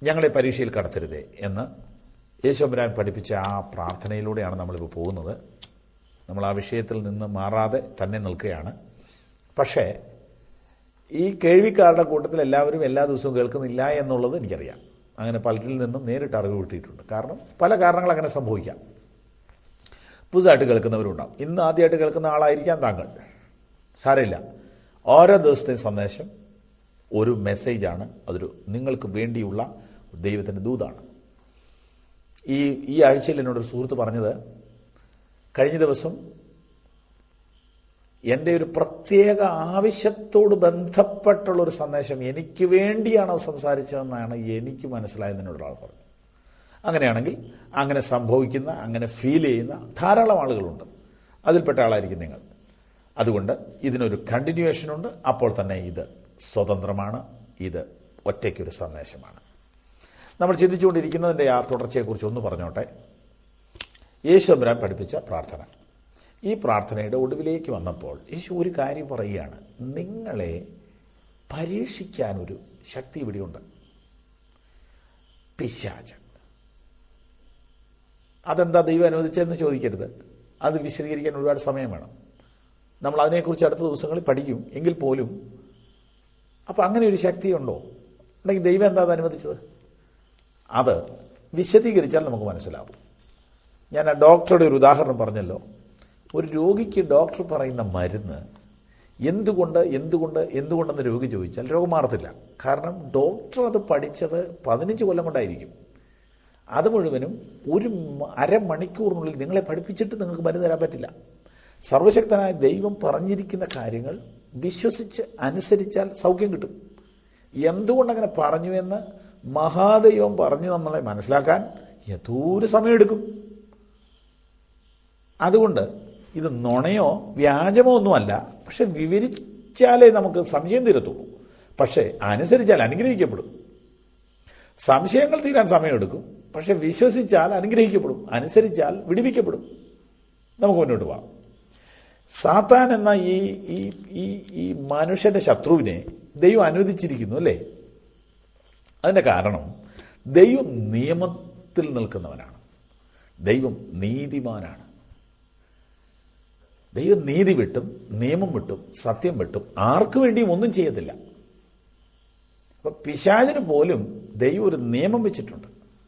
ഞങ്ങളെ പരീക്ഷയിൽ കടത്തരുതേ എന്ന് യേശോബരാൻ പഠിപ്പിച്ച ആ പ്രാർത്ഥനയിലൂടെയാണ് നമ്മളിപ്പോൾ പോകുന്നത് നമ്മൾ ആ വിഷയത്തിൽ നിന്ന് മാറാതെ തന്നെ നിൽക്കുകയാണ് പക്ഷേ ഈ കേൾവിക്കാരുടെ കൂട്ടത്തിൽ എല്ലാവരും എല്ലാ ദിവസവും കേൾക്കുന്നില്ല എന്നുള്ളത് എനിക്കറിയാം അങ്ങനെ പലരിൽ നിന്നും നേരിട്ട് അറിവ് കിട്ടിയിട്ടുണ്ട് കാരണം പല കാരണങ്ങൾ അങ്ങനെ സംഭവിക്കാം പുതുതായിട്ട് കേൾക്കുന്നവരുണ്ടാവും ഇന്ന് ആദ്യമായിട്ട് കേൾക്കുന്ന ആളായിരിക്കാം താങ്കൾ സാരമില്ല ഓരോ ദിവസത്തെയും സന്ദേശം ഒരു മെസ്സേജാണ് അതൊരു നിങ്ങൾക്ക് വേണ്ടിയുള്ള ദൈവത്തിൻ്റെ ദൂതാണ് ഈ ഈ ആഴ്ചയിൽ എന്നോടൊരു സുഹൃത്ത് പറഞ്ഞത് കഴിഞ്ഞ ദിവസം എൻ്റെ ഒരു പ്രത്യേക ആവശ്യത്തോട് ബന്ധപ്പെട്ടുള്ള ഒരു സന്ദേശം എനിക്ക് വേണ്ടിയാണ് അത് സംസാരിച്ചതെന്നാണ് എനിക്ക് മനസ്സിലായതിനോട് ഒരാൾ പറഞ്ഞു അങ്ങനെയാണെങ്കിൽ അങ്ങനെ സംഭവിക്കുന്ന അങ്ങനെ ഫീൽ ചെയ്യുന്ന ധാരാളം ആളുകളുണ്ട് അതിൽപ്പെട്ട ആളായിരിക്കും നിങ്ങൾ അതുകൊണ്ട് ഇതിനൊരു കണ്ടിന്യൂവേഷനുണ്ട് അപ്പോൾ തന്നെ ഇത് സ്വതന്ത്രമാണ് ഇത് ഒറ്റയ്ക്കൊരു സന്ദേശമാണ് നമ്മൾ ചിന്തിച്ചുകൊണ്ടിരിക്കുന്നതിൻ്റെ ആ തുടർച്ചയെക്കുറിച്ച് ഒന്ന് പറഞ്ഞോട്ടെ യേശുമ്പരാൻ പഠിപ്പിച്ച പ്രാർത്ഥന ഈ പ്രാർത്ഥനയുടെ ഒടുവിലേക്ക് വന്നപ്പോൾ യേശു ഒരു കാര്യം പറയുകയാണ് നിങ്ങളെ പരീക്ഷിക്കാനൊരു ശക്തി ഇവിടെയുണ്ട് പിശാച് അതെന്താ ദൈവം അനുവദിച്ചതെന്ന് ചോദിക്കരുത് അത് വിശദീകരിക്കാൻ ഒരുപാട് സമയം വേണം നമ്മൾ അതിനെക്കുറിച്ച് അടുത്ത ദിവസങ്ങളിൽ പഠിക്കും എങ്കിൽ പോലും അപ്പോൾ അങ്ങനെ ഒരു ശക്തിയുണ്ടോ ഉണ്ടെങ്കിൽ ദൈവം എന്താ അത് അനുവദിച്ചത് അത് വിശദീകരിച്ചാൽ നമുക്ക് മനസ്സിലാവും ഞാൻ ആ ഡോക്ടറുടെ ഒരു ഉദാഹരണം പറഞ്ഞല്ലോ ഒരു രോഗിക്ക് ഡോക്ടർ പറയുന്ന മരുന്ന് എന്തുകൊണ്ട് എന്തുകൊണ്ട് എന്തുകൊണ്ടെന്ന് രോഗി ചോദിച്ചാൽ രോഗം മാറത്തില്ല കാരണം ഡോക്ടർ അത് പഠിച്ചത് പതിനഞ്ച് കൊല്ലം കൊണ്ടായിരിക്കും അത് മുഴുവനും ഒരു മ- അരമണിക്കൂറിനുള്ളിൽ നിങ്ങളെ പഠിപ്പിച്ചിട്ട് നിങ്ങൾക്ക് മരുന്ന് തരാൻ പറ്റില്ല സർവശക്തനായ ദൈവം പറഞ്ഞിരിക്കുന്ന കാര്യങ്ങൾ വിശ്വസിച്ച് അനുസരിച്ചാൽ സൗഖ്യം കിട്ടും എന്തുകൊണ്ടങ്ങനെ പറഞ്ഞു എന്ന് മഹാദൈവം പറഞ്ഞ് നമ്മളെ മനസ്സിലാക്കാൻ യഥൂര സമയമെടുക്കും അതുകൊണ്ട് ഇത് നുണയോ വ്യാജമോ ഒന്നുമല്ല പക്ഷെ വിവരിച്ചാലേ നമുക്ക് സംശയം തീരത്തുള്ളൂ പക്ഷേ അനുസരിച്ചാൽ അനുഗ്രഹിക്കപ്പെടും സംശയങ്ങൾ തീരാൻ സമയമെടുക്കും പക്ഷെ വിശ്വസിച്ചാൽ അനുഗ്രഹിക്കപ്പെടും അനുസരിച്ചാൽ വിടിവിക്കപ്പെടും നമുക്ക് മുന്നോട്ട് പോകാം സാത്താൻ എന്ന ഈ ഈ ഈ ഈ മനുഷ്യന്റെ ശത്രുവിനെ ദൈവം അനുവദിച്ചിരിക്കുന്നു അല്ലേ അതിൻ്റെ കാരണം ദൈവം നിയമത്തിൽ നിൽക്കുന്നവനാണ് ദൈവം നീതിമാനാണ് ദൈവം നീതി വിട്ടും നിയമം വിട്ടും സത്യം വിട്ടും ആർക്കു വേണ്ടിയും ഒന്നും ചെയ്യത്തില്ല അപ്പൊ പിശാചിന് പോലും ദൈവം ഒരു നിയമം വെച്ചിട്ടുണ്ട്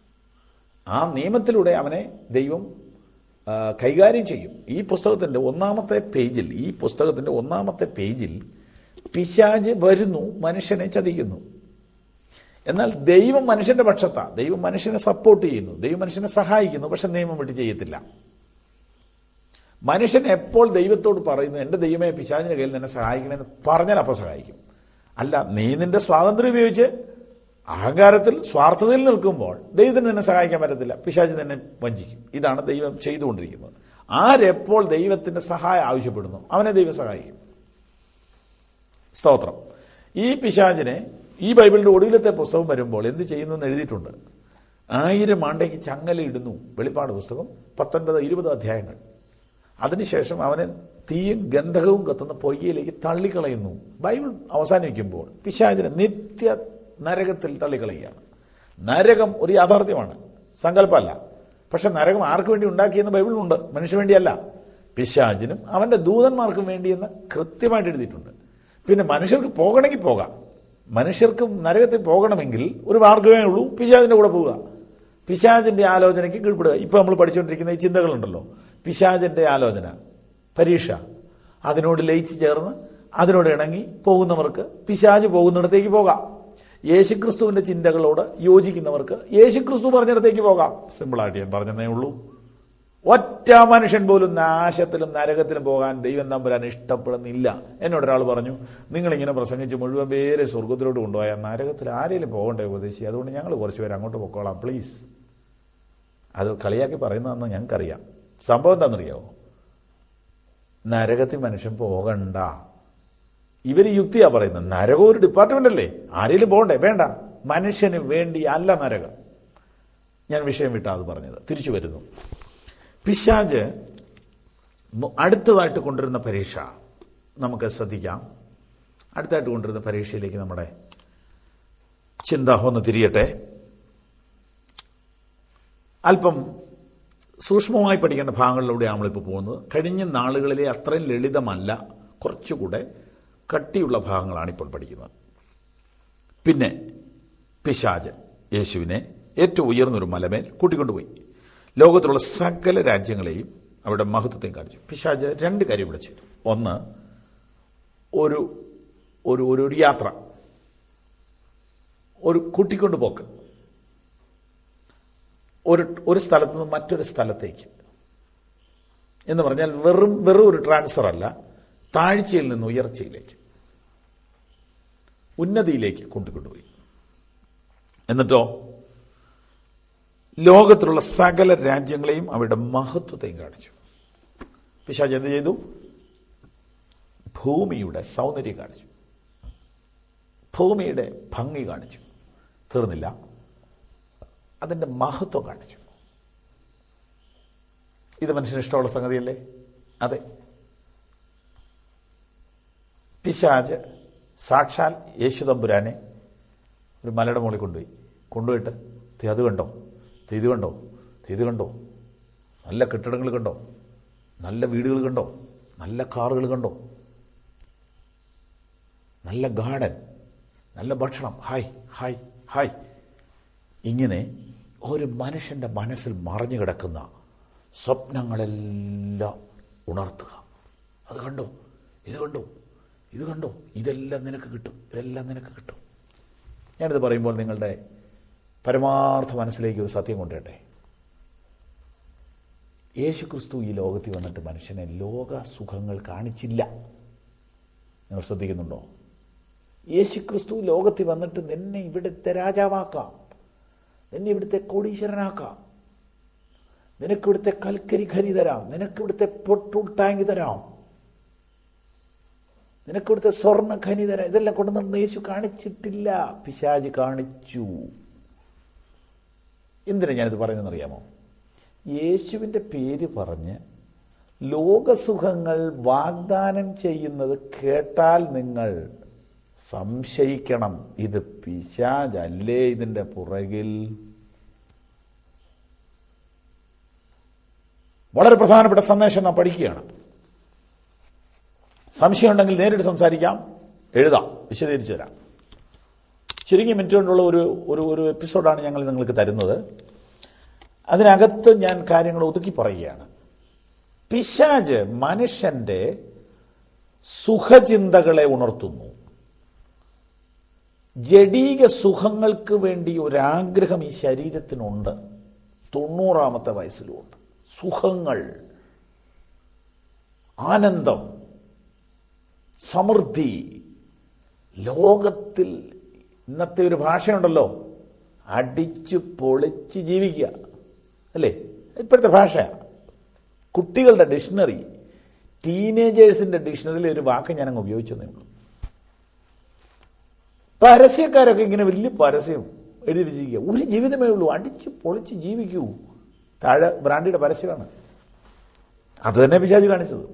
ആ നിയമത്തിലൂടെ അവനെ ദൈവം ആ, കൈകാര്യം ചെയ്യും ഈ പുസ്തകത്തിൻ്റെ ഒന്നാമത്തെ പേജിൽ ഈ പുസ്തകത്തിൻ്റെ ഒന്നാമത്തെ പേജിൽ പിശാജ് വരുന്നു മനുഷ്യനെ ചതിക്കുന്നു എന്നാൽ ദൈവം മനുഷ്യന്റെ പക്ഷത്താ ദൈവം മനുഷ്യനെ സപ്പോർട്ട് ചെയ്യുന്നു ദൈവം മനുഷ്യനെ സഹായിക്കുന്നു പക്ഷെ നിയമം വിട്ട് ചെയ്യത്തില്ല മനുഷ്യൻ എപ്പോൾ ദൈവത്തോട് പറയുന്നു എൻ്റെ ദൈവമേ പിശാചിന്റെ കയ്യിൽ നിന്നെ സഹായിക്കണമെന്ന് പറഞ്ഞാൽ അപ്പോൾ സഹായിക്കും അല്ല നീ നിന്റെ സ്വാതന്ത്ര്യം ഉപയോഗിച്ച് അഹങ്കാരത്തിൽ സ്വാർത്ഥതയിൽ നിൽക്കുമ്പോൾ ദൈവത്തിന് നിന്നെ സഹായിക്കാൻ പറ്റത്തില്ല പിശാചി നിന്നെ വഞ്ചിക്കും ഇതാണ് ദൈവം ചെയ്തുകൊണ്ടിരിക്കുന്നത് ആരെപ്പോൾ ദൈവത്തിന്റെ സഹായം ആവശ്യപ്പെടുന്നു അവനെ ദൈവം സഹായിക്കും സ്തോത്രം ഈ പിശാചിനെ ഈ ബൈബിളിന്റെ ഒടുവിലത്തെ പുസ്തകം വരുമ്പോൾ എന്ത് ചെയ്യുന്നു എന്ന് എഴുതിയിട്ടുണ്ട് ആയിരം ആണ്ടേക്ക് ചങ്ങലയിടുന്നു വെളിപ്പാട് പുസ്തകം പത്തൊൻപത് ഇരുപത് അധ്യായങ്ങൾ അതിനുശേഷം അവനെ തീയും ഗന്ധകവും കത്തുന്ന പൊയ്യയിലേക്ക് തള്ളിക്കളയുന്നു ബൈബിൾ അവസാനിക്കുമ്പോൾ പിശാചിനെ നിത്യ നരകത്തിൽ തള്ളിക്കളയുകയാണ് നരകം ഒരു യാഥാർത്ഥ്യമാണ് സങ്കല്പമല്ല പക്ഷെ നരകം ആർക്ക് വേണ്ടി ഉണ്ടാക്കിയെന്ന് ബൈബിളിലുണ്ട് മനുഷ്യന് വേണ്ടിയല്ല പിശാചിനും അവന്റെ ദൂതന്മാർക്കും വേണ്ടിയെന്ന് കൃത്യമായിട്ട് എഴുതിയിട്ടുണ്ട് പിന്നെ മനുഷ്യർക്ക് പോകണമെങ്കിൽ പോകാം മനുഷ്യർക്ക് നരകത്തിൽ പോകണമെങ്കിൽ ഒരു മാർഗമേ ഉള്ളൂ പിശാചിന്റെ കൂടെ പോവുക പിശാചിന്റെ ആലോചനയ്ക്ക് കീഴ്പ്പെടുക ഇപ്പൊ നമ്മൾ പഠിച്ചുകൊണ്ടിരിക്കുന്ന ഈ ചിന്തകളുണ്ടല്ലോ പിശാചിന്റെ ആലോചന പരീക്ഷ അതിനോട് ലയിച്ച് ചേർന്ന് അതിനോട് ഇണങ്ങി പോകുന്നവർക്ക് പിശാജ് പോകുന്നിടത്തേക്ക് പോകാം യേശുക്രിസ്തുവിന്റെ ചിന്തകളോട് യോജിക്കുന്നവർക്ക് യേശുക്രിസ്തു പറഞ്ഞിടത്തേക്ക് പോകാം സിമ്പിളായിട്ട് ഞാൻ പറഞ്ഞതേ ഉള്ളൂ ഒറ്റ മനുഷ്യൻ പോലും നാശത്തിലും നരകത്തിലും പോകാൻ ദൈവം തമ്പുരാൻ ഇഷ്ടപ്പെടുന്നില്ല എന്നോട് ഒരാൾ പറഞ്ഞു നിങ്ങളിങ്ങനെ പ്രസംഗിച്ച് മുഴുവൻ പേരെ സ്വർഗത്തിലോട്ട് കൊണ്ടുപോയാൽ നരകത്തിൽ ആരെങ്കിലും പോകണ്ടേ ഉപദേശിച്ച് അതുകൊണ്ട് ഞങ്ങൾ കുറച്ച് പേര് അങ്ങോട്ട് പൊക്കോളാം പ്ലീസ് അത് കളിയാക്കി പറയുന്നതെന്ന് ഞങ്ങൾക്കറിയാം സംഭവം എന്താണെന്നറിയാവോ നരകത്തിൽ മനുഷ്യൻ പോകണ്ട ഇവർ യുക്തിയാ പറയുന്നത് നരകം ഒരു ഡിപ്പാർട്ട്മെന്റ് അല്ലേ ആരെങ്കിലും പോകണ്ടേ വേണ്ട മനുഷ്യന് വേണ്ടി അല്ല നരകം ഞാൻ വിഷയം വിട്ടാ അത് പറഞ്ഞത് തിരിച്ചു വരുന്നു പിശാജ് മു- അടുത്തതായിട്ട് കൊണ്ടുവരുന്ന പരീക്ഷ നമുക്ക് ശ്രദ്ധിക്കാം അടുത്തായിട്ട് കൊണ്ടുവരുന്ന പരീക്ഷയിലേക്ക് നമ്മുടെ ചിന്ത ഒന്ന് തിരിയട്ടെ അല്പം സൂക്ഷ്മമായി പഠിക്കേണ്ട ഭാഗങ്ങളിലൂടെ നമ്മളിപ്പോൾ പോകുന്നത് കഴിഞ്ഞ നാളുകളിലെ അത്രയും ലളിതമല്ല കുറച്ചുകൂടെ കട്ടിയുള്ള ഭാഗങ്ങളാണ് ഇപ്പോൾ പഠിക്കുന്നത് പിന്നെ പിശാജ് യേശുവിനെ ഏറ്റവും ഉയർന്നൊരു മലമേൽ കൂട്ടിക്കൊണ്ടുപോയി ലോകത്തിലുള്ള സകല രാജ്യങ്ങളെയും അവിടെ മഹത്വത്തെയും കാണിച്ചു പിശാജ് രണ്ട് കാര്യം ഇവിടെ ചെയ്തു ഒന്ന് ഒരു ഒരു ഒരു ഒരു യാത്ര ഒരു കൂട്ടിക്കൊണ്ടു പോക്ക് ഒരു ഒരു സ്ഥലത്ത് നിന്ന് മറ്റൊരു സ്ഥലത്തേക്ക് എന്ന് പറഞ്ഞാൽ വെറും വെറും ഒരു ട്രാൻസ്ഫർ അല്ല താഴ്ചയിൽ നിന്ന് ഉയർച്ചയിലേക്ക് ഉന്നതിയിലേക്ക് കൊണ്ടുകൊണ്ടുപോയി എന്നിട്ടോ ലോകത്തിലുള്ള സകല രാജ്യങ്ങളെയും അവരുടെ മഹത്വത്തെയും കാണിച്ചു പിശാജ് എന്ത് ചെയ്തു ഭൂമിയുടെ സൗന്ദര്യം കാണിച്ചു ഭൂമിയുടെ ഭംഗി കാണിച്ചു തീർന്നില്ല അതിൻ്റെ മഹത്വം കാണിച്ചു ഇത് മനുഷ്യന് ഇഷ്ടമുള്ള സംഗതിയല്ലേ അതെ പിശാജ് സാക്ഷാൽ യേശുതമ്പുരാനെ ഒരു മലയുടെ മുകളിൽ കൊണ്ടുപോയി കൊണ്ടുപോയിട്ട് "ദേ അത് കണ്ടോ ദേ ഇത് കണ്ടോ ദേ ഇത് കണ്ടോ നല്ല കെട്ടിടങ്ങൾ കണ്ടോ നല്ല വീടുകൾ കണ്ടോ നല്ല കാറുകൾ കണ്ടോ നല്ല ഗാർഡൻ നല്ല ഭക്ഷണം ഹായ് ഹായ് ഹായ് ഇങ്ങനെ ഒരു മനുഷ്യൻ്റെ മനസ്സിൽ മറഞ്ഞു കിടക്കുന്ന സ്വപ്നങ്ങളെല്ലാം ഉണർത്തുക അത് കണ്ടോ ഇത് കണ്ടോ ഇത് കണ്ടോ ഇതെല്ലാം നിനക്ക് കിട്ടും ഇതെല്ലാം നിനക്ക് കിട്ടും ഞാനിത് പറയുമ്പോൾ നിങ്ങളുടെ പരമാർത്ഥ മനസ്സിലേക്ക് ഒരു സത്യം കൊണ്ടുവരട്ടെ യേശു ക്രിസ്തു ഈ ലോകത്തിൽ വന്നിട്ട് മനുഷ്യനെ ലോക സുഖങ്ങൾ കാണിച്ചില്ല നിങ്ങൾ ശ്രദ്ധിക്കുന്നുണ്ടോ യേശു ക്രിസ്തു ലോകത്തിൽ വന്നിട്ട് നിന്നെ ഇവിടുത്തെ രാജാവാക്കാം നിന്നെ ഇവിടുത്തെ കോടീശ്വരനാക്കാം നിനക്ക് ഇവിടുത്തെ കൽക്കരി ഖനി തരാം നിനക്ക് ഇവിടുത്തെ പെട്രോൾ ടാങ്ക് തരാം നിനക്ക് ഇവിടുത്തെ സ്വർണ്ണ ഖനി തരാം ഇതെല്ലാം കൊണ്ടുവന്ന് യേശു കാണിച്ചിട്ടില്ല പിശാജ് കാണിച്ചു എന്തിനാ ഞാനിത് പറയുന്നതെന്നറിയാമോ യേശുവിൻ്റെ പേര് പറഞ്ഞ് ലോകസുഖങ്ങൾ വാഗ്ദാനം ചെയ്യുന്നത് കേട്ടാൽ നിങ്ങൾ സംശയിക്കണം ഇത് പിശാജല്ലേ ഇതിൻ്റെ പുറകിൽ വളരെ പ്രധാനപ്പെട്ട സന്ദേശം നാം പഠിക്കുകയാണ് സംശയമുണ്ടെങ്കിൽ നേരിട്ട് സംസാരിക്കാം എഴുതാം വിശദീകരിച്ചു തരാം ചുരുങ്ങിയ മിനിറ്റ് കൊണ്ടുള്ള ഒരു ഒരു ഒരു എപ്പിസോഡാണ് ഞങ്ങൾ നിങ്ങൾക്ക് തരുന്നത് അതിനകത്ത് ഞാൻ കാര്യങ്ങൾ ഒതുക്കി പറയുകയാണ് പിശാജ് മനുഷ്യൻ്റെ സുഖചിന്തകളെ ഉണർത്തുന്നു ജഡീക സുഖങ്ങൾക്ക് വേണ്ടി ഒരാഗ്രഹം ഈ ശരീരത്തിനുണ്ട് തൊണ്ണൂറാമത്തെ വയസ്സിലുമുണ്ട് സുഖങ്ങൾ ആനന്ദം സമൃദ്ധി ലോകത്തിൽ ഇന്നത്തെ ഒരു ഭാഷയുണ്ടല്ലോ അടിച്ചു പൊളിച്ച് ജീവിക്കുക അല്ലേ ഇപ്പോഴത്തെ ഭാഷ കുട്ടികളുടെ ഡിക്ഷണറി ടീനേജേഴ്സിൻ്റെ ഡിക്ഷണറിയിൽ ഒരു വാക്ക് ഞാനങ്ങ് ഉപയോഗിച്ചതേ ഉള്ളൂ പരസ്യക്കാരൊക്കെ ഇങ്ങനെ വലിയ പരസ്യം എഴുതി വെച്ചിരിക്കുക ഒരു ജീവിതമേ ഉള്ളൂ അടിച്ചു പൊളിച്ച് ജീവിക്കൂ താഴെ ബ്രാൻഡിയുടെ പരസ്യമാണ് അത് തന്നെ പിശാജ് കാണിച്ചത്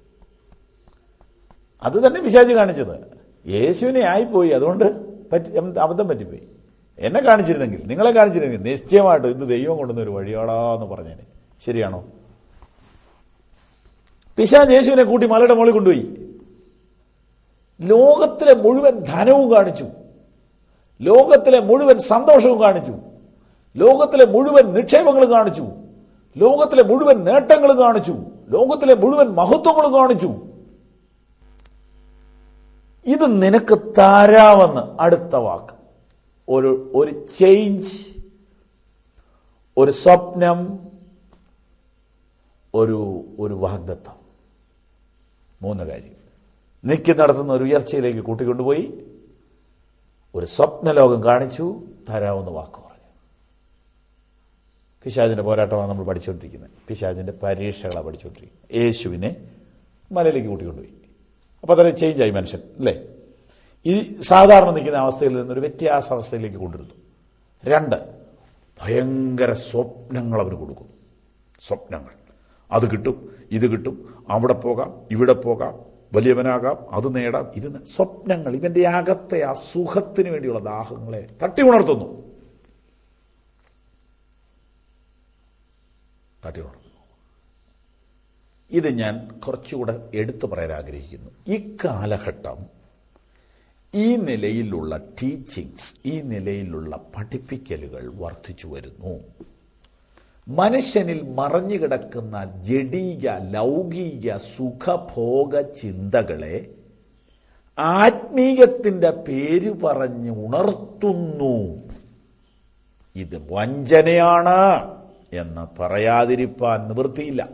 അത് തന്നെ പിശാജ് കാണിച്ചത് യേശുവിനെ ആയിപ്പോയി അതുകൊണ്ട് പറ്റി അബദ്ധം പറ്റിപ്പോയി എന്നെ കാണിച്ചിരുന്നെങ്കിൽ നിങ്ങളെ കാണിച്ചിരുന്നെങ്കിൽ നിശ്ചയമായിട്ട് ഇത് ദൈവം കൊണ്ടുവന്ന ഒരു വഴിയാടാന്ന് പറഞ്ഞേനെ ശരിയാണോ പിശാജ് യേശുവിനെ കൂട്ടി മലയുടെ മുകളിൽ കൊണ്ടുപോയി ലോകത്തിലെ മുഴുവൻ ധനവും കാണിച്ചു ലോകത്തിലെ മുഴുവൻ സന്തോഷവും കാണിച്ചു ലോകത്തിലെ മുഴുവൻ നിക്ഷേപങ്ങളും കാണിച്ചു ലോകത്തിലെ മുഴുവൻ നേട്ടങ്ങളും കാണിച്ചു ലോകത്തിലെ മുഴുവൻ മഹത്വങ്ങളും കാണിച്ചു ഇത് നിനക്ക് താരാമെന്ന് അടുത്ത വാക്ക് ഒരു ഒരു ചേഞ്ച് ഒരു സ്വപ്നം ഒരു ഒരു വാഗ്ദത്വം മൂന്ന് കാര്യം നിക്കി നടത്തുന്ന ഒരു ഉയർച്ചയിലേക്ക് കൂട്ടിക്കൊണ്ടുപോയി ഒരു സ്വപ്നലോകം കാണിച്ചു തരാവുന്ന വാക്ക് പറഞ്ഞു പിശാജിൻ്റെ പോരാട്ടമാണ് നമ്മൾ പഠിച്ചുകൊണ്ടിരിക്കുന്നത് പിശാജിൻ്റെ പരീക്ഷകളാണ് പഠിച്ചുകൊണ്ടിരിക്കുന്നത് യേശുവിനെ മലയിലേക്ക് കൂട്ടിക്കൊണ്ടുപോയി അപ്പോൾ അതൊരു ചേഞ്ചായി മനുഷ്യൻ അല്ലേ ഈ സാധാരണ നിൽക്കുന്ന അവസ്ഥയിൽ നിന്നൊരു വ്യത്യാസ അവസ്ഥയിലേക്ക് കൊണ്ടുവരുന്നു രണ്ട് ഭയങ്കര സ്വപ്നങ്ങൾ അവർ കൊടുക്കുന്നു സ്വപ്നങ്ങൾ അത് കിട്ടും ഇത് കിട്ടും അവിടെ പോകാം ഇവിടെ പോകാം വലിയവനാകാം അത് നേടാം ഇത് നേ- സ്വപ്നങ്ങൾ ഇവൻ്റെ അകത്തെ ആ സുഖത്തിന് വേണ്ടിയുള്ള ദാഹങ്ങളെ തട്ടി ഉണർത്തുന്നു തട്ടി ഉണർന്നു ഇത് ഞാൻ കുറച്ചുകൂടെ എടുത്തു പറയാൻ ആഗ്രഹിക്കുന്നു ഇക്കാലഘട്ടം ഈ നിലയിലുള്ള ടീച്ചിങ്സ് ഈ നിലയിലുള്ള പഠിപ്പിക്കലുകൾ വർദ്ധിച്ചു വരുന്നു മനുഷ്യനിൽ മറഞ്ഞു കിടക്കുന്ന ജഡീക ലൗകിക സുഖഭോഗ ചിന്തകളെ ആത്മീയത്തിൻ്റെ പേര് പറഞ്ഞ് ഉണർത്തുന്നു ഇത് വഞ്ചനയാണ് എന്ന് പറയാതിരിപ്പാൻ നിവൃത്തിയില്ല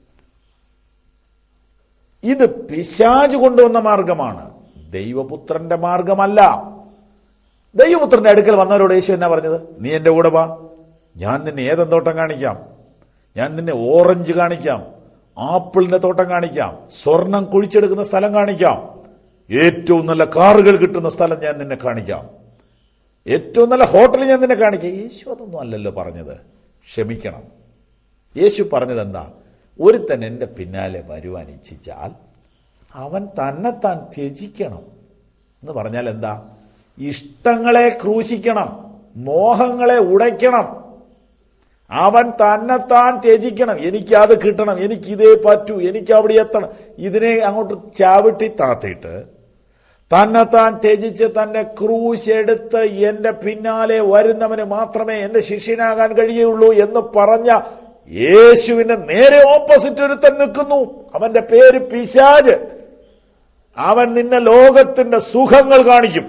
ഇത് പിശാജ് കൊണ്ടുവന്ന മാർഗമാണ് ദൈവപുത്രന്റെ മാർഗമല്ല ദൈവപുത്രന്റെ അടുക്കൽ വന്നവരോട് യേശു എന്നാ പറഞ്ഞത് നീ എൻ്റെ കൂടെ വാ ഞാൻ നിന്നെ ഏതെൻ തോട്ടം കാണിക്കാം ഞാൻ നിന്നെ ഓറഞ്ച് കാണിക്കാം ആപ്പിളിന്റെ തോട്ടം കാണിക്കാം സ്വർണം കുഴിച്ചെടുക്കുന്ന സ്ഥലം കാണിക്കാം ഏറ്റവും നല്ല കാറുകൾ കിട്ടുന്ന സ്ഥലം ഞാൻ നിന്നെ കാണിക്കാം ഏറ്റവും നല്ല ഹോട്ടൽ ഞാൻ നിന്നെ കാണിക്കാം യേശു അതൊന്നും അല്ലല്ലോ പറഞ്ഞത് ക്ഷമിക്കണം യേശു പറഞ്ഞത് എന്താ ഒരുത്തൻ എൻ്റെ പിന്നാലെ വരുവാൻ ഇച്ഛിച്ചാൽ അവൻ തന്നെത്താൻ ത്യജിക്കണം എന്ന് പറഞ്ഞാൽ എന്താ ഇഷ്ടങ്ങളെ ക്രൂശിക്കണം മോഹങ്ങളെ ഉടയ്ക്കണം അവൻ തന്നെത്താൻ ത്യജിക്കണം എനിക്ക് അത് കിട്ടണം എനിക്ക് ഇതേ പറ്റൂ എനിക്ക് അവിടെ എത്തണം ഇതിനെ അങ്ങോട്ട് ചാവിട്ടി താത്തിയിട്ട് തന്നെത്താൻ ത്യജിച്ച് തന്റെ ക്രൂശ് എടുത്ത് എന്റെ പിന്നാലെ വരുന്നവന് മാത്രമേ എന്റെ ശിഷ്യനാകാൻ കഴിയുള്ളൂ എന്ന് പറഞ്ഞ യേശുവിന്റെ നേരെ ഓപ്പോസിറ്റ് ഒരുത്തൻ നിൽക്കുന്നു അവന്റെ പേര് പിശാജ് അവൻ നിന്നെ ലോകത്തിന്റെ സുഖങ്ങൾ കാണിക്കും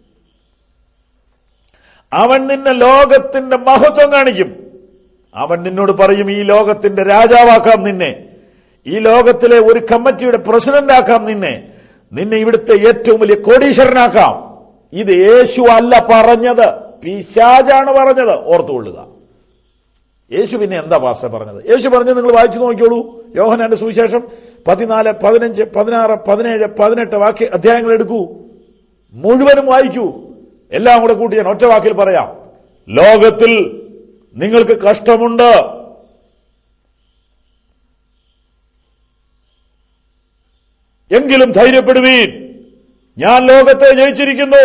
അവൻ നിന്നെ ലോകത്തിന്റെ മഹത്വം കാണിക്കും അവൻ നിന്നോട് പറയും ഈ ലോകത്തിന്റെ രാജാവാക്കാം നിന്നെ ഈ ലോകത്തിലെ ഒരു കമ്മിറ്റിയുടെ പ്രസിഡന്റ് ആക്കാം നിന്നെ നിന്നെ ഇവിടുത്തെ ഏറ്റവും വലിയ കോടീശ്വരനാക്കാം ഇത് യേശു അല്ല പറഞ്ഞത് പിശാജാണ് പറഞ്ഞത് ഓർത്തുകൊള്ളുക യേശു പിന്നെ എന്താ പാസ്റ്റർ പറഞ്ഞത് യേശു പറഞ്ഞത് നിങ്ങൾ വായിച്ചു നോക്കിയോളൂ യോഹനാന്റെ സുവിശേഷം പതിനാല് പതിനഞ്ച് പതിനാറ് പതിനേഴ് പതിനെട്ട് വാക്യ അധ്യായങ്ങൾ എടുക്കൂ മുഴുവനും വായിക്കൂ എല്ലാം കൂടെ കൂട്ടി ഞാൻ ഒറ്റ വാക്കിൽ പറയാം ലോകത്തിൽ നിങ്ങൾക്ക് കഷ്ടമുണ്ട് എങ്കിലും ധൈര്യപ്പെടുവീൻ ഞാൻ ലോകത്തെ ജയിച്ചിരിക്കുന്നു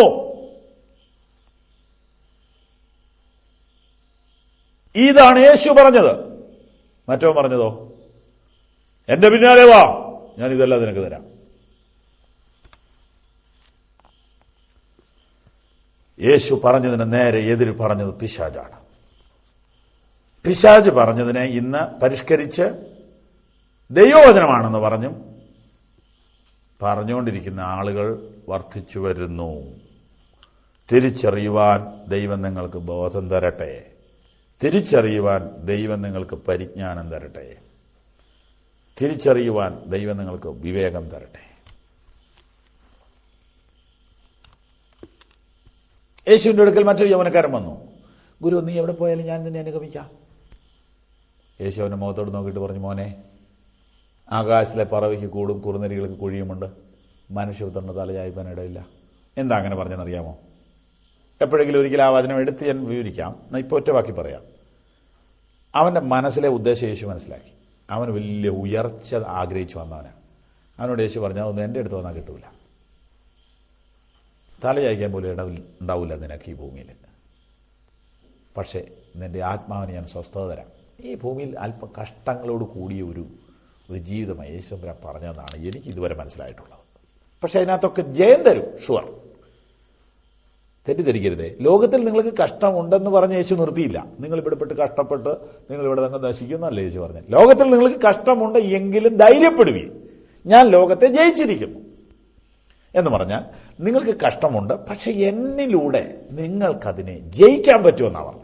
ഇതാണ് യേശു പറഞ്ഞത് മറ്റോ പറഞ്ഞതോ എന്റെ പിന്നാലെ വാ ഞാൻ ഇതെല്ലാം നിനക്ക് തരാം യേശു പറഞ്ഞതിന് നേരെ എതിര് പറഞ്ഞത് പിശാജാണ് പിശാജ് പറഞ്ഞതിനെ ഇന്ന് പരിഷ്കരിച്ച് ദൈവവചനമാണെന്ന് പറഞ്ഞും പറഞ്ഞുകൊണ്ടിരിക്കുന്ന ആളുകൾ വർദ്ധിച്ചു വരുന്നു തിരിച്ചറിയുവാൻ ദൈവം നിങ്ങൾക്ക് ബോധം തരട്ടെ തിരിച്ചറിയുവാൻ ദൈവം നിങ്ങൾക്ക് പരിജ്ഞാനം തരട്ടെ തിരിച്ചറിയുവാൻ ദൈവം നിങ്ങൾക്ക് വിവേകം തരട്ടെ യേശുവിൻ്റെ അടുക്കൽ മറ്റൊരു യൗവനക്കാരൻ വന്നു ഗുരു നീ എവിടെ പോയാലും ഞാൻ നിന്നെ അനുഗമിക്കാം യേശു അവൻ്റെ മുഖത്തോട് നോക്കിയിട്ട് പറഞ്ഞു മോനെ ആകാശത്തിലെ പറവയ്ക്ക് കൂടും കുറുനരികൾക്ക് കുഴിയുമുണ്ട് മനുഷ്യപുത്രൻ്റെ തലചായ്പാൻ ഇടയില്ല എന്താ അങ്ങനെ പറഞ്ഞെന്നറിയാമോ എപ്പോഴെങ്കിലും ഒരിക്കലും ആ വചനം എടുത്ത് ഞാൻ വിവരിക്കാം എന്നാൽ ഇപ്പോൾ ഒറ്റ വാക്കി പറയാം അവൻ്റെ മനസ്സിലെ ഉദ്ദേശം യേശു മനസ്സിലാക്കി അവൻ വലിയ ഉയർച്ച ആഗ്രഹിച്ചു വന്നവനാണ് അവനോട് യേശു പറഞ്ഞു അതൊന്നും എൻ്റെ അടുത്ത് വന്നാൽ കിട്ടൂല തല ചായ്ക്കാൻ പോലും ഇട ഉണ്ടാവില്ല നിനക്ക് ഈ ഭൂമിയിൽ പക്ഷേ നിൻ്റെ ആത്മാവിന് ഞാൻ സ്വസ്ഥത തരാം ഈ ഭൂമിയിൽ അല്പം കഷ്ടങ്ങളോട് കൂടിയ ഒരു ഒരു ജീവിതമായി യേശുമ്പര പറഞ്ഞതാണ് എനിക്ക് ഇതുവരെ മനസ്സിലായിട്ടുള്ളത് പക്ഷേ അതിനകത്തൊക്കെ ജയം തരും ഷുവർ തെറ്റിദ്ധരിക്കരുതേ ലോകത്തിൽ നിങ്ങൾക്ക് കഷ്ടമുണ്ടെന്ന് പറഞ്ഞ് യേശു നിർത്തിയില്ല നിങ്ങൾ ഇവിടെ പെട്ട് കഷ്ടപ്പെട്ട് നിങ്ങൾ ഇവിടെ തന്നെ നശിക്കുന്നല്ല യേശു പറഞ്ഞത് ലോകത്തിൽ നിങ്ങൾക്ക് കഷ്ടമുണ്ട് എങ്കിലും ധൈര്യപ്പെടുകയും ഞാൻ ലോകത്തെ ജയിച്ചിരിക്കുന്നു എന്ന് പറഞ്ഞാൽ നിങ്ങൾക്ക് കഷ്ടമുണ്ട് പക്ഷെ എന്നിലൂടെ നിങ്ങൾക്കതിനെ ജയിക്കാൻ പറ്റുമെന്നാണ് പറഞ്ഞത്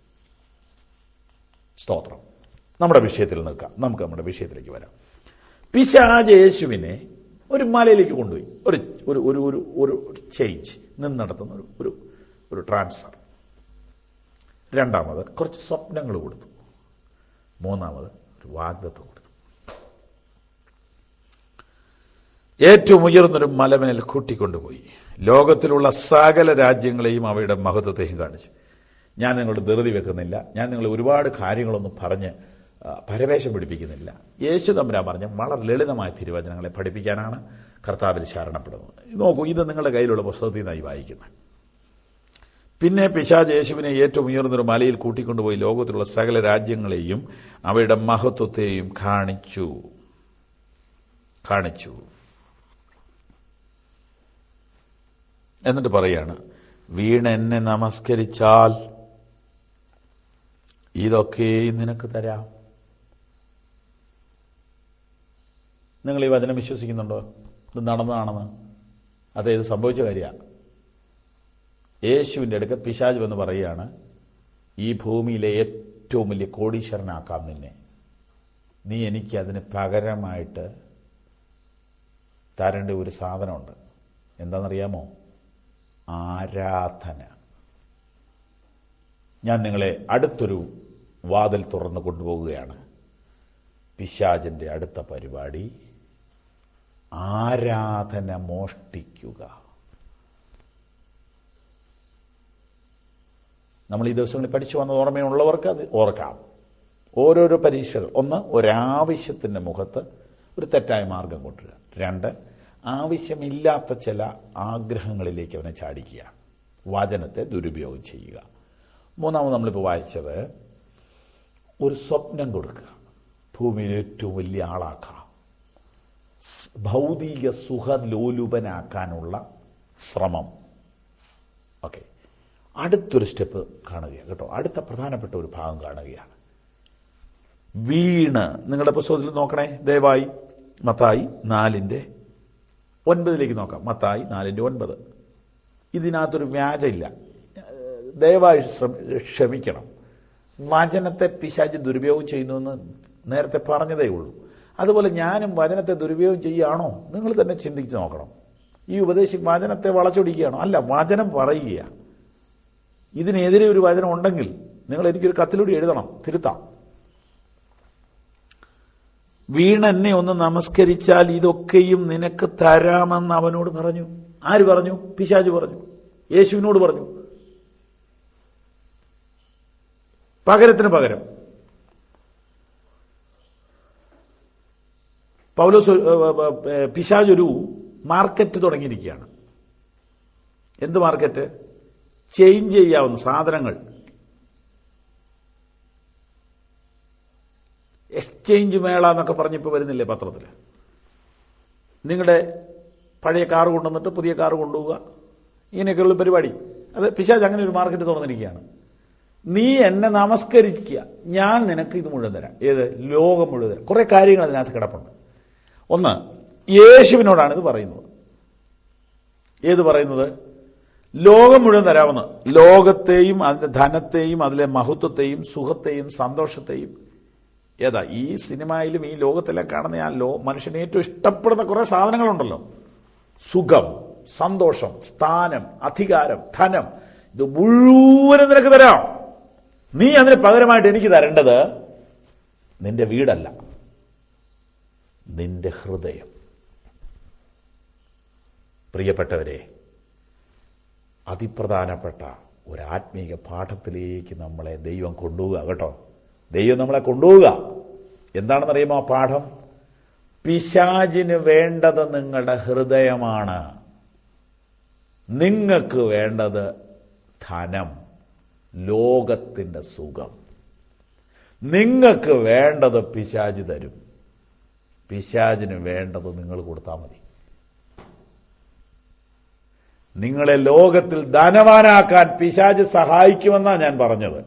സ്തോത്രം നമ്മുടെ വിഷയത്തിൽ നിൽക്കാം നമുക്ക് നമ്മുടെ വിഷയത്തിലേക്ക് വരാം പിശാജ് യേശുവിനെ ഒരു മലയിലേക്ക് കൊണ്ടുപോയി ഒരു ഒരു ഒരു ഒരു ഒരു ചേഞ്ച് നിന്ന് നടത്തുന്ന ഒരു ഒരു ഒരു ട്രാൻസ്ഫർ രണ്ടാമത് കുറച്ച് സ്വപ്നങ്ങൾ കൊടുത്തു മൂന്നാമത് ഒരു വാഗ്ദത്വം കൊടുത്തു ഏറ്റവും ഉയർന്നൊരു മലമേൽ കൂട്ടിക്കൊണ്ടുപോയി ലോകത്തിലുള്ള സകല രാജ്യങ്ങളെയും അവയുടെ മഹത്വത്തെയും കാണിച്ചു ഞാൻ നിങ്ങളോട് ധൃതി വെക്കുന്നില്ല ഞാൻ നിങ്ങൾ ഒരുപാട് കാര്യങ്ങളൊന്നും പറഞ്ഞ് ആ, പരവേശം പിടിപ്പിക്കുന്നില്ല യേശു തമ്പുരാൻ പറഞ്ഞ വളരെ ലളിതമായ തിരുവചനങ്ങളെ പഠിപ്പിക്കാനാണ് കർത്താവിൽ ശരണപ്പെടുന്നത് നോക്കൂ ഇത് നിങ്ങളുടെ കയ്യിലുള്ള പുസ്തകത്തിൽ നിന്നായി വായിക്കുന്നത് പിന്നെ പിശാജ് യേശുവിനെ ഏറ്റവും ഉയർന്നൊരു മലയിൽ കൂട്ടിക്കൊണ്ടുപോയി ലോകത്തിലുള്ള സകല രാജ്യങ്ങളെയും അവയുടെ മഹത്വത്തെയും കാണിച്ചു കാണിച്ചു എന്നിട്ട് പറയാണ് വീണ് എന്നെ നമസ്കരിച്ചാൽ ഇതൊക്കെയും നിനക്ക് തരാം നിങ്ങൾ ഈ വചനം വിശ്വസിക്കുന്നുണ്ടോ ഇത് നടന്നതാണെന്ന് അതെ ഇത് സംഭവിച്ച കാര്യമാണ് യേശുവിൻ്റെ അടുക്ക പിശാജ് എന്ന് പറയുകയാണ് ഈ ഭൂമിയിലെ ഏറ്റവും വലിയ കോടീശ്വരനാക്കാം നിന്നെ നീ എനിക്ക് അതിന് പകരമായിട്ട് തരേണ്ട ഒരു സാധനമുണ്ട് എന്താണെന്നറിയാമോ ആരാധന ഞാൻ നിങ്ങളെ അടുത്തൊരു വാതിൽ തുറന്നു കൊണ്ടുപോവുകയാണ് പിശാചിൻ്റെ അടുത്ത പരിപാടി ആരാധന മോഷ്ടിക്കുക നമ്മൾ ഈ ദിവസങ്ങളിൽ പഠിച്ചു വന്ന ഓർമ്മയുള്ളവർക്ക് അത് ഓർക്കാം ഓരോരോ പരീക്ഷകൾ ഒന്ന് ഒരാവശ്യത്തിൻ്റെ മുഖത്ത് ഒരു തെറ്റായ മാർഗം കൊണ്ടുവരിക രണ്ട് ആവശ്യമില്ലാത്ത ചില ആഗ്രഹങ്ങളിലേക്ക് അവനെ ചാടിക്കുക വചനത്തെ ദുരുപയോഗം ചെയ്യുക മൂന്നാമത് നമ്മളിപ്പോൾ വായിച്ചത് ഒരു സ്വപ്നം കൊടുക്കുക ഭൂമിയിൽ ഏറ്റവും വലിയ ആളാക്കാം സ് ഭൗതിക സുഖലോലുപനാക്കാനുള്ള ശ്രമം ഓക്കെ അടുത്തൊരു സ്റ്റെപ്പ് കാണുകയാണ് കേട്ടോ അടുത്ത പ്രധാനപ്പെട്ട ഒരു ഭാഗം കാണുകയാണ് വീണ് നിങ്ങളുടെ പുസ്തകത്തിൽ നോക്കണേ ദയവായി മത്തായി നാലിൻ്റെ ഒൻപതിലേക്ക് നോക്കാം മത്തായി നാലിൻ്റെ ഒൻപത് ഇതിനകത്തൊരു വ്യാജമില്ല ദയവായി ശ്രമ ക്ഷമിക്കണം വചനത്തെ പിശാചി ദുരുപയോഗം ചെയ്യുന്നുവെന്ന് നേരത്തെ പറഞ്ഞതേ ഉള്ളൂ അതുപോലെ ഞാനും വചനത്തെ ദുരുപയോഗം ചെയ്യുകയാണോ നിങ്ങൾ തന്നെ ചിന്തിച്ച് നോക്കണം ഈ ഉപദേശി വചനത്തെ വളച്ചൊടിക്കുകയാണോ അല്ല വചനം പറയുകയാണ് ഇതിനെതിരെ ഒരു വചനം ഉണ്ടെങ്കിൽ നിങ്ങൾ എനിക്കൊരു കത്തിലൂടെ എഴുതണം തിരുത്താം വീണെന്നെ ഒന്ന് നമസ്കരിച്ചാൽ ഇതൊക്കെയും നിനക്ക് തരാമെന്ന് അവനോട് പറഞ്ഞു ആര് പറഞ്ഞു പിശാജ് പറഞ്ഞു യേശുവിനോട് പറഞ്ഞു പകരത്തിന് പകരം പൗലോസ് പിശാജ് ഒരു മാർക്കറ്റ് തുടങ്ങിയിരിക്കുകയാണ് എന്ത് മാർക്കറ്റ് ചേഞ്ച് ചെയ്യാവുന്ന സാധനങ്ങൾ എക്സ്ചേഞ്ച് മേള എന്നൊക്കെ പറഞ്ഞിപ്പോൾ വരുന്നില്ലേ പത്രത്തിൽ നിങ്ങളുടെ പഴയ കാർ കൊണ്ടുവന്നിട്ട് പുതിയ കാർ കൊണ്ടുപോവുക ഇങ്ങനെയൊക്കെയുള്ള പരിപാടി അത് പിശാജ് അങ്ങനെ ഒരു മാർക്കറ്റ് തുറന്നിരിക്കുകയാണ് നീ എന്നെ നമസ്കരിക്കുക ഞാൻ നിനക്ക് ഇത് മുഴുവൻ തരാം ഏത് ലോകം മുഴുവൻ തരാം കുറേ കാര്യങ്ങൾ അതിനകത്ത് കിടപ്പുണ്ട് ഒന്ന് യേശുവിനോടാണ് ഇത് പറയുന്നത് ഏത് പറയുന്നത് ലോകം മുഴുവൻ തരാമെന്ന് ലോകത്തെയും അതിൻ്റെ ധനത്തെയും അതിലെ മഹത്വത്തെയും സുഖത്തെയും സന്തോഷത്തെയും ഏതാ ഈ സിനിമയിലും ഈ ലോകത്തെല്ലാം കാണുന്ന ആ ലോ മനുഷ്യന് ഏറ്റവും ഇഷ്ടപ്പെടുന്ന കുറേ സാധനങ്ങളുണ്ടല്ലോ സുഖം സന്തോഷം സ്ഥാനം അധികാരം ധനം ഇത് മുഴുവനും നിനക്ക് തരാം നീ അതിന് പകരമായിട്ട് എനിക്ക് തരേണ്ടത് നിന്റെ വീടല്ല നിന്റെ ഹൃദയം പ്രിയപ്പെട്ടവരെ അതിപ്രധാനപ്പെട്ട ഒരു ആത്മീക പാഠത്തിലേക്ക് നമ്മളെ ദൈവം കൊണ്ടുപോവുക കേട്ടോ ദൈവം നമ്മളെ കൊണ്ടുപോവുക എന്താണെന്നറിയുമോ ആ പാഠം പിശാചിന് വേണ്ടത് നിങ്ങളുടെ ഹൃദയമാണ് നിങ്ങൾക്ക് വേണ്ടത് ധനം ലോകത്തിൻ്റെ സുഖം നിങ്ങൾക്ക് വേണ്ടത് പിശാജ് തരും പിശാജിന് വേണ്ടത് നിങ്ങൾ കൊടുത്താൽ മതി നിങ്ങളെ ലോകത്തിൽ ധനവാനാക്കാൻ പിശാജ് സഹായിക്കുമെന്നാണ് ഞാൻ പറഞ്ഞത്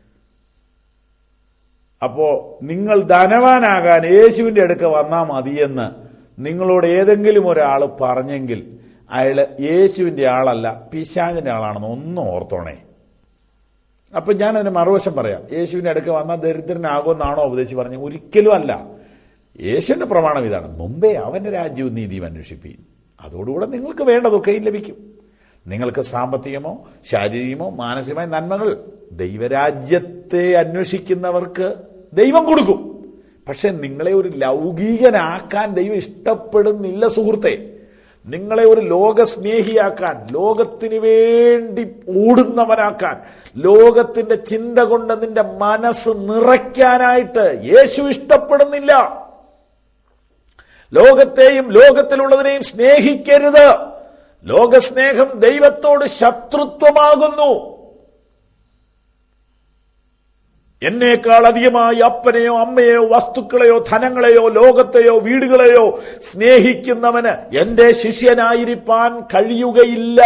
അപ്പോ നിങ്ങൾ ധനവാനാകാൻ യേശുവിൻ്റെ അടുക്ക വന്നാൽ മതിയെന്ന് നിങ്ങളോട് ഏതെങ്കിലും ഒരാൾ പറഞ്ഞെങ്കിൽ അയാൾ യേശുവിൻ്റെ ആളല്ല പിശാജിൻ്റെ ആളാണെന്ന് ഒന്നും ഓർത്തോണേ അപ്പൊ ഞാൻ അതിന് മറുവശം പറയാം യേശുവിൻ്റെ അടുക്ക വന്നാൽ ദരിദ്രനാകുമെന്നാണോ ഉപദേശിച്ച് പറഞ്ഞു ഒരിക്കലും അല്ല യേശുവിൻ്റെ പ്രമാണം ഇതാണ് മുമ്പേ അവൻ്റെ രാജ്യവും നീതിയും അന്വേഷിപ്പീൻ അതോടുകൂടെ നിങ്ങൾക്ക് വേണ്ടതൊക്കെയും ലഭിക്കും നിങ്ങൾക്ക് സാമ്പത്തികമോ ശാരീരികമോ മാനസികമായ നന്മകൾ ദൈവരാജ്യത്തെ അന്വേഷിക്കുന്നവർക്ക് ദൈവം കൊടുക്കും പക്ഷെ നിങ്ങളെ ഒരു ലൗകികനാക്കാൻ ദൈവം ഇഷ്ടപ്പെടുന്നില്ല സുഹൃത്തെ നിങ്ങളെ ഒരു ലോകസ്നേഹിയാക്കാൻ ലോകത്തിന് വേണ്ടി ഓടുന്നവനാക്കാൻ ലോകത്തിന്റെ ചിന്ത കൊണ്ട് നിന്റെ മനസ്സ് നിറയ്ക്കാനായിട്ട് യേശു ഇഷ്ടപ്പെടുന്നില്ല ലോകത്തെയും ലോകത്തിലുള്ളതിനെയും സ്നേഹിക്കരുത് ലോകസ്നേഹം ദൈവത്തോട് ശത്രുത്വമാകുന്നു എന്നേക്കാൾ അധികമായി അപ്പനെയോ അമ്മയെയോ വസ്തുക്കളെയോ ധനങ്ങളെയോ ലോകത്തെയോ വീടുകളെയോ സ്നേഹിക്കുന്നവന് എന്റെ ശിഷ്യനായിരിക്കാൻ കഴിയുകയില്ല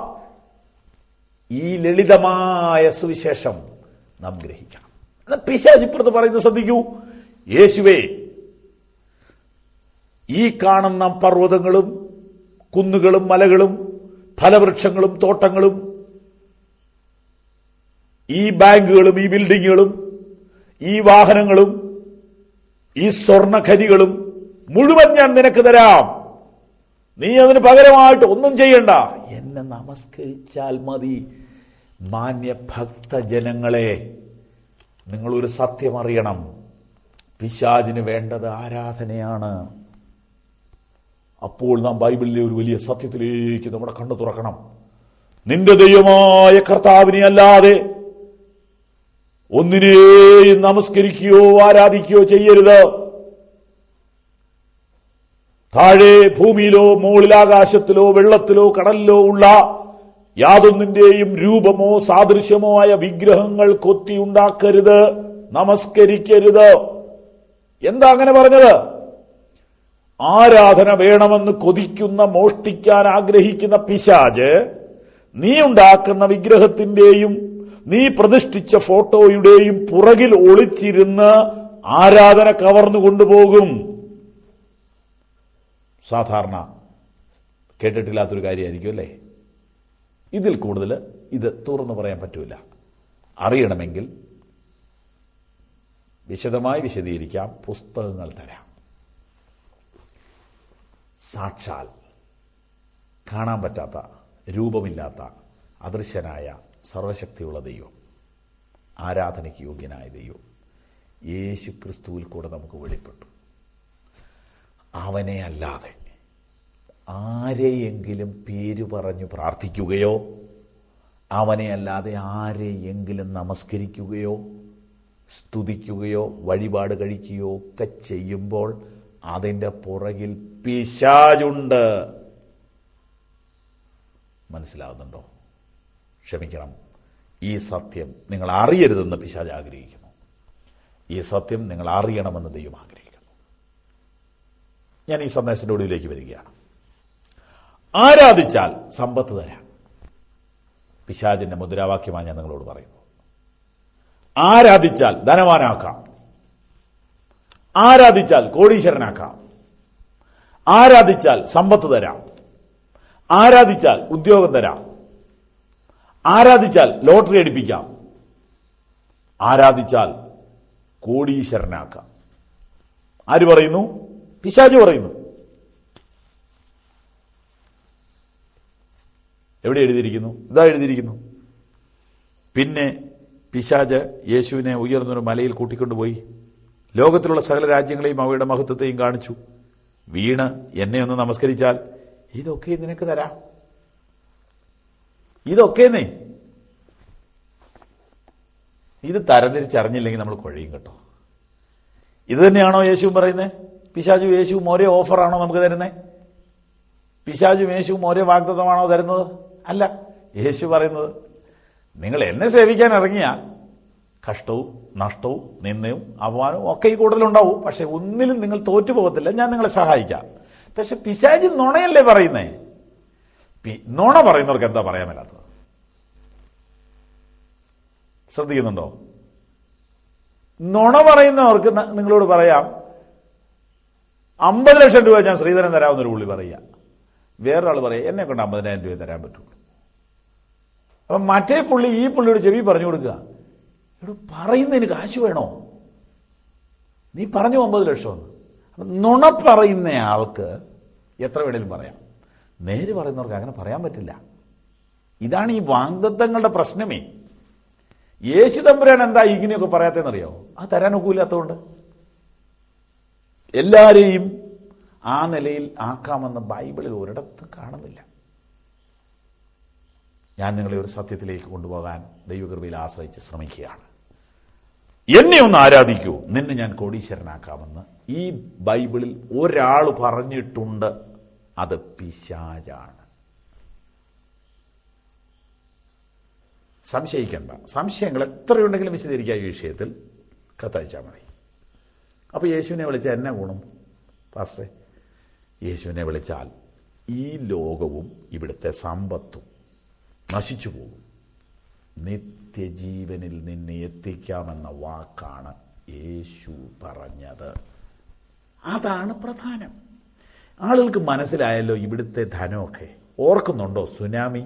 ഈ ലളിതമായ സുവിശേഷം നാം ഗ്രഹിക്കണം എന്നാൽ പിശാച് ഇപ്പുറത്ത് പറയുന്നത് ശ്രദ്ധിക്കൂ യേശുവേ ഈ കാണുന്ന പർവ്വതങ്ങളും കുന്നുകളും മലകളും ഫലവൃക്ഷങ്ങളും തോട്ടങ്ങളും ഈ ബാങ്കുകളും ഈ ബിൽഡിങ്ങുകളും ഈ വാഹനങ്ങളും ഈ സ്വർണഖനികളും മുഴുവൻ ഞാൻ നിനക്ക് തരാം നീ അതിന് പകരമായിട്ട് ഒന്നും ചെയ്യണ്ട എന്നെ നമസ്കരിച്ചാൽ മതി മാന്യ ഭക്തജനങ്ങളെ നിങ്ങളൊരു സത്യം അറിയണം പിശാചിന് വേണ്ടത് ആരാധനയാണ് അപ്പോൾ നാം ബൈബിളിലെ ഒരു വലിയ സത്യത്തിലേക്ക് നമ്മുടെ കണ്ണു തുറക്കണം നിന്റെ ദൈവമായ കർത്താവിനെ അല്ലാതെ ഒന്നിനെയും നമസ്കരിക്കുകയോ ആരാധിക്കുകയോ ചെയ്യരുത് താഴെ ഭൂമിയിലോ മുകളിൽ ആകാശത്തിലോ വെള്ളത്തിലോ കടലിലോ ഉള്ള യാതൊന്നിന്റെയും രൂപമോ സാദൃശ്യമോ ആയ വിഗ്രഹങ്ങൾ കൊത്തിയുണ്ടാക്കരുത് നമസ്കരിക്കരുത് എന്താ അങ്ങനെ പറഞ്ഞത് ആരാധന വേണമെന്ന് കൊതിക്കുന്ന മോഷ്ടിക്കാൻ ആഗ്രഹിക്കുന്ന പിശാജ് നീ ഉണ്ടാക്കുന്ന വിഗ്രഹത്തിന്റെയും നീ പ്രതിഷ്ഠിച്ച ഫോട്ടോയുടെയും പുറകിൽ ഒളിച്ചിരുന്ന് ആരാധന കവർന്നു കൊണ്ടുപോകും സാധാരണ കേട്ടിട്ടില്ലാത്തൊരു കാര്യമായിരിക്കും അല്ലേ ഇതിൽ കൂടുതൽ ഇത് തുറന്നു പറയാൻ പറ്റൂല അറിയണമെങ്കിൽ വിശദമായി വിശദീകരിക്കാം പുസ്തകങ്ങൾ തരാം സാക്ഷാൽ കാണാൻ പറ്റാത്ത രൂപമില്ലാത്ത അദൃശ്യനായ സർവശക്തിയുള്ള ദൈവം ആരാധനയ്ക്ക് യോഗ്യനായ ദൈവം യേശു ക്രിസ്തുവിൽ കൂടെ നമുക്ക് വെളിപ്പെട്ടു അവനെ അല്ലാതെ ആരെയെങ്കിലും പേര് പറഞ്ഞു പ്രാർത്ഥിക്കുകയോ അവനെ അല്ലാതെ ആരെയെങ്കിലും നമസ്കരിക്കുകയോ സ്തുതിക്കുകയോ വഴിപാട് കഴിക്കുകയോ ഒക്കെ ചെയ്യുമ്പോൾ അതിൻ്റെ പുറകിൽ പിശാചുണ്ട് മനസ്സിലാവുന്നുണ്ടോ ക്ഷമിക്കണം ഈ സത്യം നിങ്ങൾ അറിയരുതെന്ന് പിശാജ് ആഗ്രഹിക്കുന്നു ഈ സത്യം നിങ്ങൾ അറിയണമെന്ന് ദൈവം ആഗ്രഹിക്കുന്നു ഞാൻ ഈ സന്ദേശത്തിൻ്റെ ഒടുവിലേക്ക് വരികയാണ് ആരാധിച്ചാൽ സമ്പത്ത് തരാം പിശാജിന്റെ മുദ്രാവാക്യമാണ് ഞാൻ നിങ്ങളോട് പറയുന്നത് ആരാധിച്ചാൽ ധനവാനാക്കാം ആരാധിച്ചാൽ കോടീശ്വരനാക്കാം ആരാധിച്ചാൽ സമ്പത്ത് തരാം ആരാധിച്ചാൽ ഉദ്യോഗം തരാം ആരാധിച്ചാൽ ലോട്ടറി അടിപ്പിക്കാം ആരാധിച്ചാൽ കോടീശ്വരനാക്കാം ആര് പറയുന്നു പിശാജ് പറയുന്നു എവിടെ എഴുതിയിരിക്കുന്നു ഇതാ എഴുതിയിരിക്കുന്നു പിന്നെ പിശാജ് യേശുവിനെ ഉയർന്നൊരു മലയിൽ കൂട്ടിക്കൊണ്ടുപോയി ലോകത്തിലുള്ള സകല രാജ്യങ്ങളെയും അവയുടെ മഹത്വത്തെയും കാണിച്ചു വീണ് എന്നെ ഒന്ന് നമസ്കരിച്ചാൽ ഇതൊക്കെ നിനക്ക് തരാം ഇതൊക്കെ ഇത് തരംതിരിച്ചറിഞ്ഞില്ലെങ്കിൽ നമ്മൾ കുഴയും കേട്ടോ ഇത് തന്നെയാണോ യേശുവും പറയുന്നത് പിശാചും യേശുവും ഒരേ ഓഫറാണോ നമുക്ക് തരുന്നത് പിശാചും യേശുവും ഒരേ വാഗ്ദത്തമാണോ തരുന്നത് അല്ല യേശു പറയുന്നത് നിങ്ങൾ എന്നെ സേവിക്കാൻ ഇറങ്ങിയാൽ കഷ്ടവും നഷ്ടവും നിന്നയും അപമാനവും ഒക്കെ ഈ കൂടുതലുണ്ടാവും പക്ഷെ ഒന്നിലും നിങ്ങൾ തോറ്റു പോകത്തില്ല ഞാൻ നിങ്ങളെ സഹായിക്കാം പക്ഷെ പിശാജ് നുണയല്ലേ പറയുന്നേ പി- നുണ പറയുന്നവർക്ക് എന്താ പറയാൻ മേലാത്തത് ശ്രദ്ധിക്കുന്നുണ്ടോ നുണ പറയുന്നവർക്ക് ന- നിങ്ങളോട് പറയാം അമ്പത് ലക്ഷം രൂപ ഞാൻ ശ്രീധരൻ തരാമെന്നൊരു പുള്ളി പറയുക വേറൊരാൾ പറയാം എന്നെ കൊണ്ട് അമ്പതിനായിരം രൂപ തരാൻ പറ്റുള്ളൂ അപ്പം മറ്റേ പുള്ളി ഈ പുള്ളിയുടെ ചെവി പറഞ്ഞു കൊടുക്കുക ഇവിടെ പറയുന്നതിന് കാശ് വേണോ നീ പറഞ്ഞു ഒമ്പത് ലക്ഷം എന്ന് അപ്പം നുണ പറയുന്ന ആൾക്ക് എത്ര വേണേലും പറയാം നേര് പറയുന്നവർക്ക് അങ്ങനെ പറയാൻ പറ്റില്ല ഇതാണ് ഈ വാഗ്ദത്തങ്ങളുടെ പ്രശ്നമേ യേശു തമ്പുരാൻ എന്താ ഇങ്ങനെയൊക്കെ പറയാത്തതെന്നറിയോ ആ തരാൻ ഒക്കൂലാത്തതുകൊണ്ട് എല്ലാരെയും ആ നിലയിൽ ആക്കാമെന്ന് ബൈബിളിൽ ഒരിടത്തും കാണുന്നില്ല ഞാൻ നിങ്ങളെ ഒരു സത്യത്തിലേക്ക് കൊണ്ടുപോകാൻ ദൈവകൃപയിൽ ആശ്രയിച്ച് ശ്രമിക്കുകയാണ് എന്നെ ഒന്ന് ആരാധിക്കൂ നിന്നെ ഞാൻ കോടീശ്വരനാക്കാമെന്ന് ഈ ബൈബിളിൽ ഒരാൾ പറഞ്ഞിട്ടുണ്ട് അത് പിശാചാണ് സംശയിക്കേണ്ട സംശയങ്ങൾ എത്രയുണ്ടെങ്കിലും വിശദീകരിക്കാം ഈ വിഷയത്തിൽ കത്തയച്ചാൽ മതി അപ്പോൾ യേശുവിനെ വിളിച്ചാൽ എന്നെ ഗുണം പാസ്റ്ററെ യേശുവിനെ വിളിച്ചാൽ ഈ ലോകവും ഇവിടുത്തെ സമ്പത്തും നശിച്ചു പോകും നിത്യജീവനിൽ നിന്നെ എത്തിക്കാമെന്ന വാക്കാണ് യേശു പറഞ്ഞത് അതാണ് പ്രധാനം ആളുകൾക്ക് മനസ്സിലായല്ലോ ഇവിടുത്തെ ധനമൊക്കെ ഓർക്കുന്നുണ്ടോ സുനാമി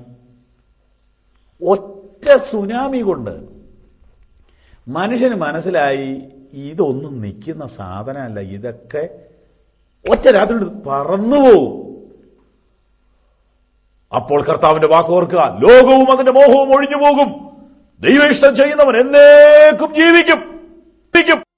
ഒറ്റ സുനാമി കൊണ്ട് മനുഷ്യന് മനസ്സിലായി ഇതൊന്നും നിൽക്കുന്ന സാധനമല്ല ഇതൊക്കെ ഒറ്റ രാത്രി കൊണ്ട് പറന്നു പോവും അപ്പോൾ കർത്താവിന്റെ വാക്ക് ഓർക്കുക ലോകവും അതിന്റെ മോഹവും ഒഴിഞ്ഞു പോകും ദൈവ ഇഷ്ടം ചെയ്യുന്നവൻ എന്നേക്കും ജീവിക്കും ജീവിക്കും